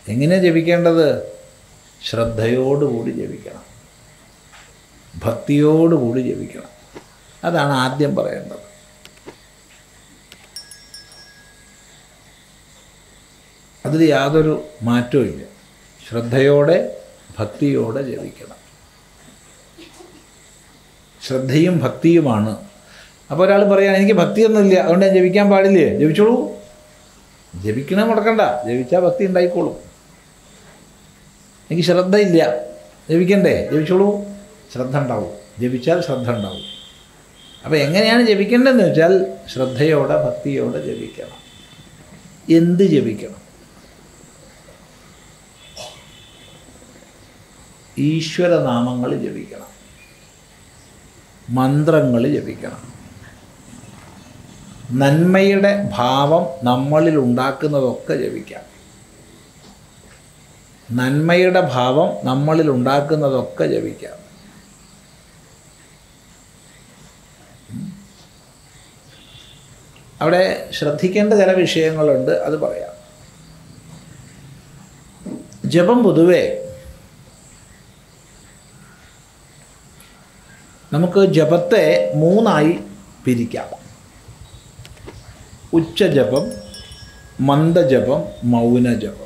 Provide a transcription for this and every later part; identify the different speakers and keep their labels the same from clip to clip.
Speaker 1: എങ്ങനെയാണ് ജപിക്കേണ്ടത് ശ്രദ്ധയോടുകൂടി ജപിക്കണം ഭക്തിയോടുകൂടി ജപിക്കണം അതാണ് ആദ്യം പറയേണ്ടത് അതിൽ യാതൊരു മാറ്റവും ഇല്ല ശ്രദ്ധയോടെ ഭക്തിയോടെ ജപിക്കണം ശ്രദ്ധയും ഭക്തിയുമാണ് അപ്പോൾ ഒരാൾ പറയുകയാണ് എനിക്ക് ഭക്തിയൊന്നുമില്ല അതുകൊണ്ട് ഞാൻ ജപിക്കാൻ പാടില്ലേ ജപിച്ചോളൂ ജപിക്കണേ മുടക്കണ്ട ജപിച്ചാൽ ഭക്തി ഉണ്ടായിക്കോളും എനിക്ക് ശ്രദ്ധയില്ല ജപിക്കണ്ടേ ജപിച്ചോളൂ ശ്രദ്ധ ഉണ്ടാവും ജപിച്ചാൽ ശ്രദ്ധ ഉണ്ടാവും അപ്പോൾ എങ്ങനെയാണ് ജപിക്കേണ്ടതെന്ന് വെച്ചാൽ ശ്രദ്ധയോടെ ഭക്തിയോടെ ജപിക്കണം എന്ത് ജപിക്കണം ഈശ്വരനാമങ്ങൾ ജപിക്കണം മന്ത്രങ്ങൾ ജപിക്കണം നന്മയുടെ ഭാവം നമ്മളിൽ ഉണ്ടാക്കുന്നതൊക്കെ ജപിക്കാം നന്മയുടെ ഭാവം നമ്മളിൽ ഉണ്ടാക്കുന്നതൊക്കെ ജപിക്കാം അവിടെ ശ്രദ്ധിക്കേണ്ട ചില വിഷയങ്ങളുണ്ട് അത് പറയാം ജപം പൊതുവേ നമുക്ക് ജപത്തെ മൂന്നായി പിരിക്കാം ഉച്ചജപം മന്ദജപം മൗനജപം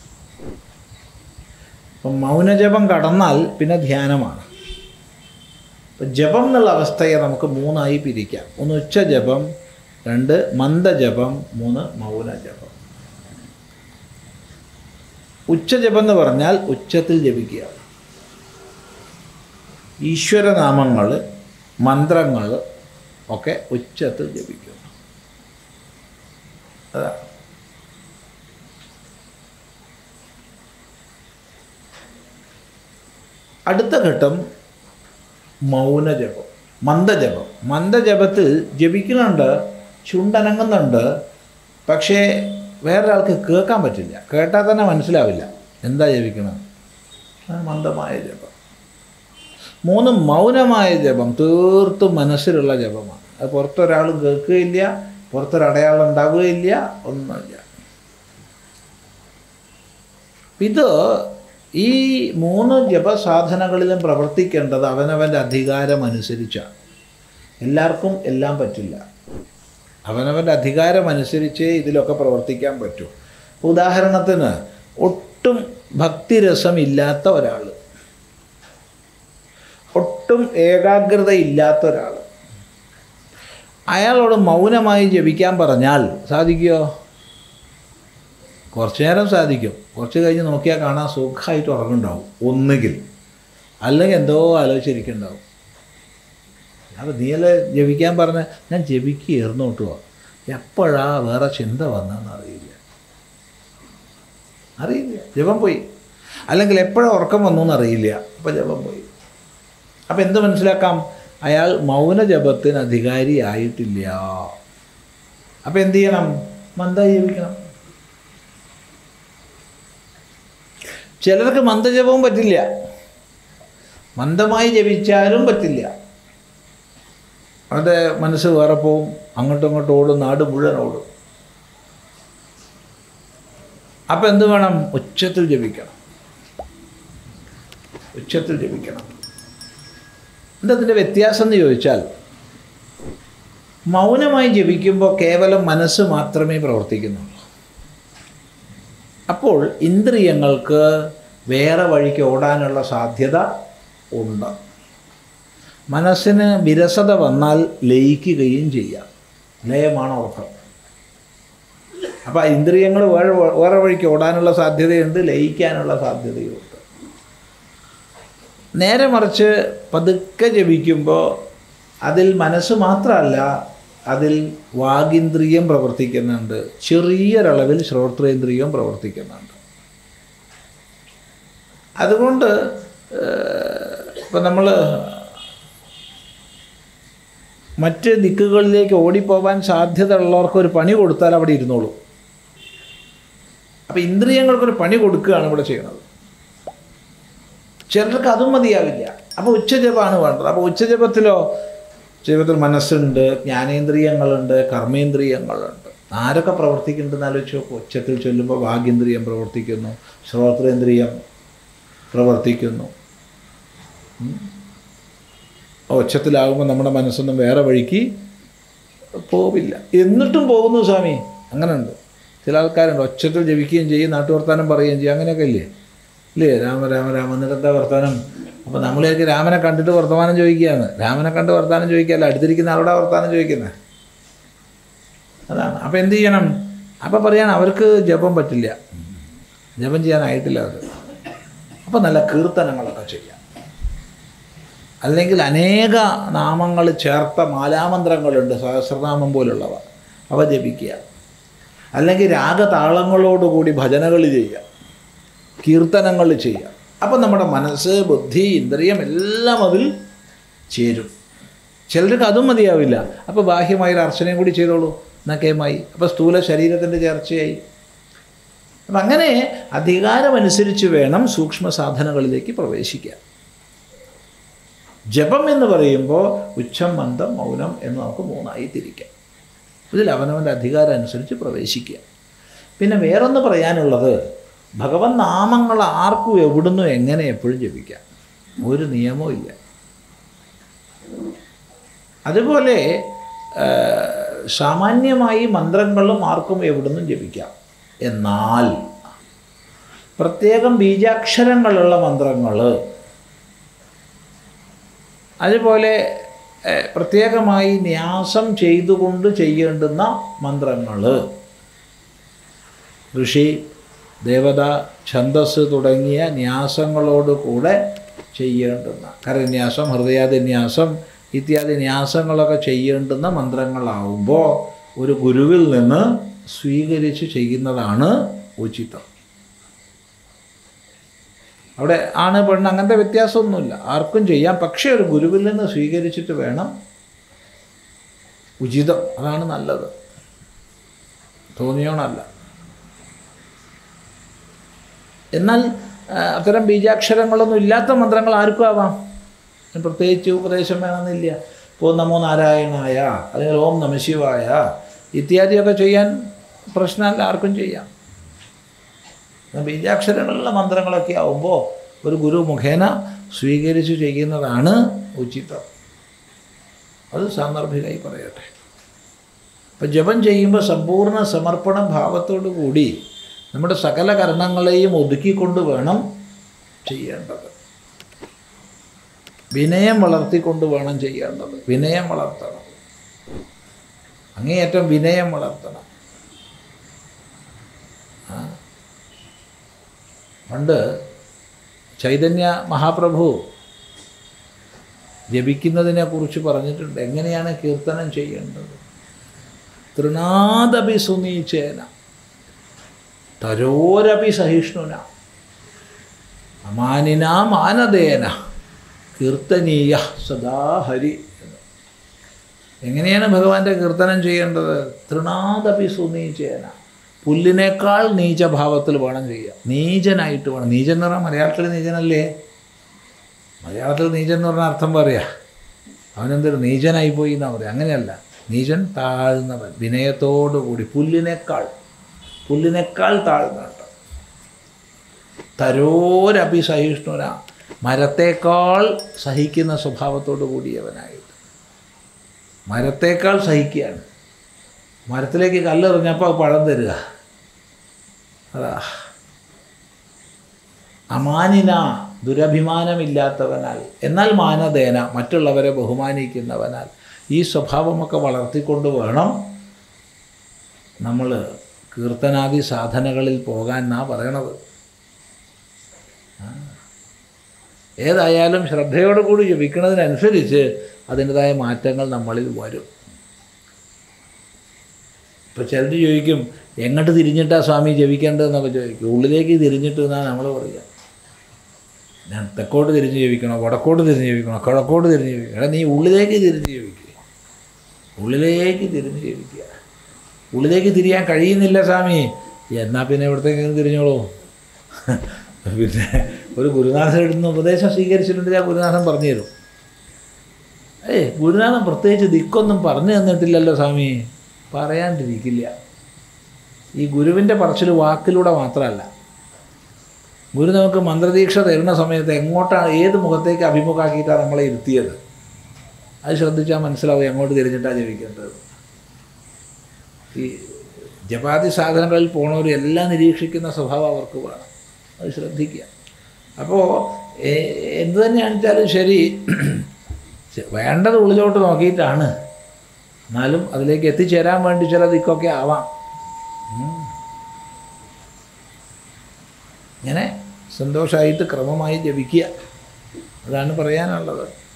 Speaker 1: അപ്പം മൗനജപം കടന്നാൽ പിന്നെ ധ്യാനമാണ് അപ്പം ജപം എന്നുള്ള അവസ്ഥയെ നമുക്ക് മൂന്നായി പിരിക്കാം ഒന്ന് ഉച്ചജപം രണ്ട് മന്ദജപം മൂന്ന് മൗനജപം ഉച്ചജപം എന്ന് പറഞ്ഞാൽ ഉച്ചത്തിൽ ജപിക്കുക ഈശ്വരനാമങ്ങൾ മന്ത്രങ്ങൾ ഒക്കെ ഉച്ചത്തിൽ ജപിക്കുന്നു അതാണ് അടുത്ത ഘട്ടം മൗനജപം മന്ദജപം മന്ദജപത്തിൽ ജപിക്കുന്നുണ്ട് ചുണ്ടനങ്ങുന്നുണ്ട് പക്ഷേ വേറൊരാൾക്ക് കേൾക്കാൻ പറ്റില്ല കേട്ടാൽ തന്നെ മനസ്സിലാവില്ല എന്താ ജപിക്കുന്നത് അത് മന്ദമായ ജപം മൂന്ന് മൗനമായ ജപം തീർത്തും മനസ്സിലുള്ള ജപമാണ് അത് പുറത്തൊരാളും കേൾക്കുകയില്ല പുറത്തൊരടയാളം ഉണ്ടാവുകയില്ല ഒന്നുമില്ല ഇത് ഈ മൂന്ന് ജപസാധനങ്ങളിലും പ്രവർത്തിക്കേണ്ടത് അവനവൻ്റെ അധികാരം അനുസരിച്ചാണ് എല്ലാവർക്കും എല്ലാം പറ്റില്ല അവനവൻ്റെ അധികാരം അനുസരിച്ചേ ഇതിലൊക്കെ പ്രവർത്തിക്കാൻ പറ്റൂ ഉദാഹരണത്തിന് ഒട്ടും ഭക്തിരസമില്ലാത്ത ഒരാൾ ഒട്ടും ഏകാഗ്രത ഇല്ലാത്ത ഒരാൾ അയാളോട് മൗനമായി ജപിക്കാൻ പറഞ്ഞാൽ സാധിക്കുമോ കുറച്ചു നേരം സാധിക്കും കുറച്ച് കഴിഞ്ഞ് നോക്കിയാൽ കാണാൻ സുഖമായിട്ട് ഉറങ്ങുണ്ടാവും ഒന്നുകിൽ അല്ലെങ്കിൽ എന്തോ ആലോചിച്ചിരിക്കുന്നുണ്ടാവും അപ്പോൾ നീയല്ലേ ജപിക്കാൻ പറഞ്ഞ ഞാൻ ജപിക്കുകയായിരുന്നു കേട്ടോ എപ്പോഴാ വേറെ ചിന്ത വന്നതെന്ന് അറിയില്ല അറിയില്ല ജപം പോയി അല്ലെങ്കിൽ എപ്പോഴാണ് ഉറക്കം വന്നു എന്നറിയില്ല അപ്പോൾ ജപം പോയി അപ്പം എന്ത് മനസ്സിലാക്കാം അയാൾ മൗന ജപത്തിന് അധികാരി ആയിട്ടില്ല അപ്പം എന്ത് ചെയ്യണം മന്ദായി ജപിക്കണം ചിലർക്ക് മന്ദജപവും പറ്റില്ല മന്ദമായി ജപിച്ചാലും പറ്റില്ല അവൻ്റെ മനസ്സ് വേറെ പോവും അങ്ങോട്ടും ഇങ്ങോട്ടും ഓടും നാട് മുഴുവൻ ഓടും അപ്പം എന്ത് വേണം ഉച്ചത്തിൽ ജപിക്കണം ഉച്ചത്തിൽ ജപിക്കണം എന്താ അതിൻ്റെ വ്യത്യാസം എന്ന് ചോദിച്ചാൽ മൗനമായി ജപിക്കുമ്പോൾ കേവലം മനസ്സ് മാത്രമേ പ്രവർത്തിക്കുന്നുള്ളൂ അപ്പോൾ ഇന്ദ്രിയങ്ങൾക്ക് വേറെ വഴിക്ക് ഓടാനുള്ള സാധ്യത ഉണ്ട് മനസ്സിന് വിരസത വന്നാൽ ലയിക്കുകയും ചെയ്യാം ലയമാണ് ഉറക്കം അപ്പോൾ ഇന്ദ്രിയങ്ങൾ വേറെ വേറെ വഴിക്ക് ഓടാനുള്ള സാധ്യതയുണ്ട് ലയിക്കാനുള്ള സാധ്യതയുണ്ട് നേരെ മറിച്ച് പതുക്കെ ജപിക്കുമ്പോൾ അതിൽ മനസ്സ് മാത്രമല്ല അതിൽ വാഗിന്ദ്രിയം പ്രവർത്തിക്കുന്നുണ്ട് ചെറിയൊരളവിൽ ശ്രോത്രേന്ദ്രിയം പ്രവർത്തിക്കുന്നുണ്ട് അതുകൊണ്ട് ഇപ്പം നമ്മൾ മറ്റ് ദിക്കുകളിലേക്ക് ഓടിപ്പോവാൻ സാധ്യത ഉള്ളവർക്ക് ഒരു പണി കൊടുത്താൽ അവിടെ ഇരുന്നോളൂ അപ്പം ഇന്ദ്രിയങ്ങൾക്കൊരു പണി കൊടുക്കുകയാണ് ഇവിടെ ചെയ്യുന്നത് ചിലർക്ക് അതും മതിയാവില്ല അപ്പോൾ ഉച്ചജപമാണ് വേണ്ടത് അപ്പോൾ ഉച്ചജപത്തിലോ ജീവിതത്തിൽ മനസ്സുണ്ട് ജ്ഞാനേന്ദ്രിയങ്ങളുണ്ട് കർമ്മേന്ദ്രിയങ്ങളുണ്ട് ആരൊക്കെ പ്രവർത്തിക്കുന്നുണ്ടെന്ന് ആലോചിച്ച് നോക്കൂ ഉച്ചത്തിൽ ചൊല്ലുമ്പോൾ വാഗേന്ദ്രിയം പ്രവർത്തിക്കുന്നു ശ്രോത്രേന്ദ്രിയം പ്രവർത്തിക്കുന്നു ഉം. ഉച്ചത്തിലാകുമ്പോൾ നമ്മുടെ മനസ്സൊന്നും വേറെ വഴിക്ക് പോവില്ല എന്നിട്ടും പോകുന്നു സ്വാമി അങ്ങനെ ഉണ്ട് ചില ആൾക്കാരുണ്ട് ഒച്ചത്തിൽ ജപിക്കുകയും ചെയ്യും നാട്ടുവർത്താനം പറയുകയും ചെയ്യും അങ്ങനെയൊക്കെ ഇല്ലേ ഇല്ലേ രാമ രാമ രാമ എന്നിട്ട് എന്താ വർത്താനം അപ്പോൾ നമ്മളേക്ക് രാമനെ കണ്ടിട്ട് വർത്തമാനം ചോദിക്കുകയാണ് രാമനെ കണ്ട് വർത്താനം ചോദിക്കുകയല്ല അടുത്തിരിക്കുന്ന ആളുടെ വർത്താനം ചോദിക്കുന്നത് അതാണ് അപ്പോൾ എന്ത് ചെയ്യണം അപ്പോൾ പറയാണ് അവർക്ക് ജപം പറ്റില്ല ജപം ചെയ്യാനായിട്ടില്ല അവർ അപ്പോൾ നല്ല കീർത്തനങ്ങളൊക്കെ ചെയ്യാം അല്ലെങ്കിൽ അനേക നാമങ്ങൾ ചേർത്ത മാലാമന്ത്രങ്ങളുണ്ട് സഹസ്രനാമം പോലുള്ളവ അവ ജപിക്കുക അല്ലെങ്കിൽ രാഗതാളങ്ങളോടുകൂടി ഭജനകൾ ചെയ്യുക കീർത്തനങ്ങൾ ചെയ്യുക അപ്പം നമ്മുടെ മനസ്സ് ബുദ്ധി ഇന്ദ്രിയം എല്ലാം അതിൽ ചേരും ചിലർക്ക് അതും മതിയാവില്ല അപ്പോൾ ബാഹ്യമായ ഒരു അർച്ചനയും കൂടി ചെയ്തോളൂ എന്നൊക്കെയുമായി അപ്പോൾ സ്ഥൂല ശരീരത്തിൻ്റെ ചേർച്ചയായി അപ്പം അങ്ങനെ അധികാരമനുസരിച്ച് വേണം സൂക്ഷ്മ സാധനങ്ങളിലേക്ക് പ്രവേശിക്കാൻ ജപം എന്ന് പറയുമ്പോൾ ഉച്ചം മന്ദം മൗനം എന്ന് നമുക്ക് മൂന്നായി തിരിക്കാം ഇതിൽ അവനവൻ്റെ അധികാരം അനുസരിച്ച് പ്രവേശിക്കുക പിന്നെ വേറൊന്ന് പറയാനുള്ളത് ഭഗവൻ നാമങ്ങൾ ആർക്കും എവിടുന്നും എങ്ങനെ എപ്പോഴും ജപിക്കാം ഒരു നിയമവും ഇല്ല അതുപോലെ ആ, സാമാന്യമായി മന്ത്രങ്ങളും ആർക്കും എവിടുന്നും ജപിക്കാം എന്നാൽ പ്രത്യേകം ബീജാക്ഷരങ്ങളുള്ള മന്ത്രങ്ങൾ അതുപോലെ ഏഹ്, പ്രത്യേകമായി ന്യാസം ചെയ്തുകൊണ്ട് ചെയ്യേണ്ടുന്ന മന്ത്രങ്ങൾ ഋഷി ദേവത ഛന്ദസ് തുടങ്ങിയ ന്യാസങ്ങളോട് കൂടെ ചെയ്യേണ്ടുന്ന കരന്യാസം ഹൃദയാദിന്യാസം ഇത്യാദി ന്യാസങ്ങളൊക്കെ ചെയ്യേണ്ടുന്ന മന്ത്രങ്ങളാവുമ്പോൾ ഒരു ഗുരുവിൽ നിന്ന് സ്വീകരിച്ച് ചെയ്യുന്നതാണ് ഉചിതം അവിടെ ആണ് പെണ്ണ് അങ്ങനത്തെ വ്യത്യാസമൊന്നുമില്ല ആർക്കും ചെയ്യാം പക്ഷേ ഒരു ഗുരുവിൽ നിന്ന് സ്വീകരിച്ചിട്ട് വേണം ഉചിതം അതാണ് നല്ലത് തോന്നിയോണല്ല എന്നാൽ ആ, അത്തരം ബീജാക്ഷരങ്ങളൊന്നും ഇല്ലാത്ത മന്ത്രങ്ങൾ ആർക്കും ആവാം അതിന് പ്രത്യേകിച്ച് ഉപദേശം വേണമെന്നില്ല ഇപ്പോൾ നമോ നാരായണായ അല്ലെങ്കിൽ ഓം നമ ശിവായ ഇത്യാദിയൊക്കെ ചെയ്യാൻ പ്രശ്നമല്ല ആർക്കും ചെയ്യാം ബീജാക്ഷരങ്ങളുള്ള മന്ത്രങ്ങളൊക്കെ ആവുമ്പോൾ ഒരു ഗുരു മുഖേന സ്വീകരിച്ചു ചെയ്യുന്നതാണ് ഉചിതം അത് സാന്ദർഭികമായി പറയട്ടെ അപ്പം ജപം ചെയ്യുമ്പോൾ സമ്പൂർണ്ണ സമർപ്പണ ഭാവത്തോടു കൂടി നമ്മുടെ സകല കരണങ്ങളെയും ഒതുക്കിക്കൊണ്ട് വേണം ചെയ്യേണ്ടത് വിനയം വളർത്തിക്കൊണ്ട് വേണം ചെയ്യേണ്ടത് വിനയം വളർത്തണം അങ്ങേയറ്റം വിനയം വളർത്തണം ആ. പണ്ട് ചൈതന്യ മഹാപ്രഭു ജപിക്കുന്നതിനെ കുറിച്ച് പറഞ്ഞിട്ടുണ്ട് എങ്ങനെയാണ് കീർത്തനം ചെയ്യേണ്ടത് തൃണാദപി സുനീചേന തരോരപി സഹിഷ്ണുന അമാനിന മാനദേന കീർത്തനീയ സദാ ഹരി എന്ന്. എങ്ങനെയാണ് ഭഗവാന്റെ കീർത്തനം ചെയ്യേണ്ടത് തൃണാദപി സുനീചേന പുല്ലിനേക്കാൾ നീചഭാവത്തിൽ വേണം ചെയ്യുക നീചനായിട്ട് വേണം നീചൻ എന്ന് പറഞ്ഞാൽ മലയാളത്തിൽ നീചനല്ലേ മലയാളത്തിൽ നീചൻ എന്ന് പറഞ്ഞാൽ അർത്ഥം പറയാ അവനെന്തൊരു നീചനായി പോയി എന്നാ പറയുക അങ്ങനെയല്ല നീചൻ താഴ്ന്നവൻ വിനയത്തോടു കൂടി പുല്ലിനേക്കാൾ പുല്ലിനേക്കാൾ താഴ്ന്നവൻ തരോരപി സഹിഷ്ണുന മരത്തേക്കാൾ സഹിക്കുന്ന സ്വഭാവത്തോടു കൂടിയവനായിട്ട് മരത്തേക്കാൾ സഹിക്കുകയാണ് മരത്തിലേക്ക് കല്ലെറിഞ്ഞപ്പോൾ അത് പഴം തരിക അതാ അമാനിന ദുരഭിമാനമില്ലാത്തവനാൽ എന്നാൽ മാനദേന മറ്റുള്ളവരെ ബഹുമാനിക്കുന്നവനാൽ ഈ സ്വഭാവമൊക്കെ വളർത്തിക്കൊണ്ട് വേണം നമ്മൾ കീർത്തനാദി സാധനകളിൽ പോകാൻ എന്നാ പറയണത് ആ. ഏതായാലും ശ്രദ്ധയോടുകൂടി ജപിക്കുന്നതിനനുസരിച്ച് അതിൻ്റെതായ മാറ്റങ്ങൾ നമ്മളിൽ വരും ഇപ്പോൾ ചിലർ ചോദിക്കും എങ്ങോട്ട് തിരിഞ്ഞിട്ടാ സ്വാമി ജപിക്കേണ്ടതെന്നൊക്കെ ചോദിക്കും ഉള്ളിലേക്ക് തിരിഞ്ഞിട്ട് എന്നാണ് നമ്മൾ പറയുക ഞാൻ തെക്കോട്ട് തിരിഞ്ഞ് ജപിക്കണോ വടക്കോട്ട് തിരിഞ്ഞ് ജപിക്കണോ കിഴക്കോട്ട് തിരിഞ്ഞ് ജപിക്കണം എടാ നീ ഉള്ളിലേക്ക് തിരിഞ്ഞ് ജപിക്കുക ഉള്ളിലേക്ക് തിരിഞ്ഞ് ജപിക്കുക ഉള്ളിലേക്ക് തിരിയാൻ കഴിയുന്നില്ല സ്വാമി എന്നാൽ പിന്നെ ഇവിടത്തേക്ക് തിരിഞ്ഞോളൂ പിന്നെ ഒരു ഗുരുനാഥൻ ഇടുന്ന ഉപദേശം സ്വീകരിച്ചിട്ടുണ്ടെങ്കിൽ ആ ഗുരുനാഥൻ പറഞ്ഞു തരും ഏയ് ഗുരുനാഥൻ പ്രത്യേകിച്ച് ദിക്കൊന്നും പറഞ്ഞു തന്നിട്ടില്ലല്ലോ സ്വാമി പറയാണ്ടിരിക്കില്ല ഈ ഗുരുവിൻ്റെ പറച്ചിൽ വാക്കിലൂടെ മാത്രമല്ല ഗുരു നമുക്ക് മന്ത്രദീക്ഷ തരുന്ന സമയത്ത് എങ്ങോട്ടാണ് ഏത് മുഖത്തേക്ക് അഭിമുഖമാക്കിയിട്ടാണ് നമ്മളെ ഇരുത്തിയത് അത് ശ്രദ്ധിച്ചാൽ മനസ്സിലാവും എങ്ങോട്ട് തിരിഞ്ഞിട്ടാണ് ജപിക്കേണ്ടത് ഈ ജപാതി സാധനങ്ങളിൽ പോണവർ എല്ലാം നിരീക്ഷിക്കുന്ന സ്വഭാവം അവർക്ക് വേണം അത് ശ്രദ്ധിക്കുക അപ്പോൾ എന്ത് തന്നെയാണെന്ന് വെച്ചാലും ശരി ചെ- വേണ്ടത് ഉള്ളിലോട്ട് നോക്കിയിട്ടാണ് എന്നാലും അതിലേക്ക് എത്തിച്ചേരാൻ വേണ്ടി ചില ദിക്കൊക്കെ ആവാം ഉം. ഇങ്ങനെ സന്തോഷമായിട്ട് ക്രമമായി ജപിക്കുക അതാണ് പറയാനുള്ളത്